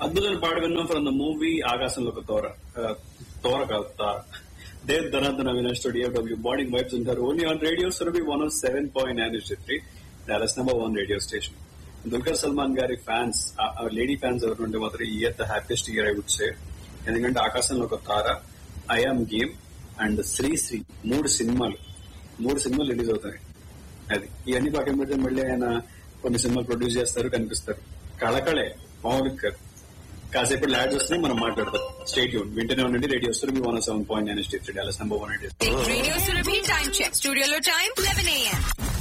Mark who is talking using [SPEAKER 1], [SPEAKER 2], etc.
[SPEAKER 1] అద్భుతమైన పాట విన్నాం ఫ్రమ్ ద మూవీ ఆకాశంలో ఒక తోర ఆ, తోర కాదు Tara Dev Dhanardhan Avinash DFW body vibes ఉంటారు only on radio Surabhi one of seven point nine three Dallas number one radio station Dulquer Salmaan గారి ఫ్యాన్స్ లేడీ ఫ్యాన్స్ ఎవరు ఉంటే మాత్రం ఈ year the happiest year I would say ఎందుకంటే ఆకాశంలో ఒక తార I am game and Sri Sri మూడు సినిమాలు మూడు సినిమాలు రిలీజ్ అవుతాయి అది ఇవన్నీ పక్కన పెడితే మళ్ళీ ఆయన కొన్ని సినిమాలు ప్రొడ్యూస్ చేస్తారు కనిపిస్తారు కళకళే మామూలు కాదు కాసేపు యాడ్ వస్తే మనం మాట్లాడతాం స్టేట్ యూన్ వింటనే ఉండండి రేడియో వస్తుంది one seven point nine state Dallas number one eight
[SPEAKER 2] Radio Surabhi time check. Studio lo time 11 a.m.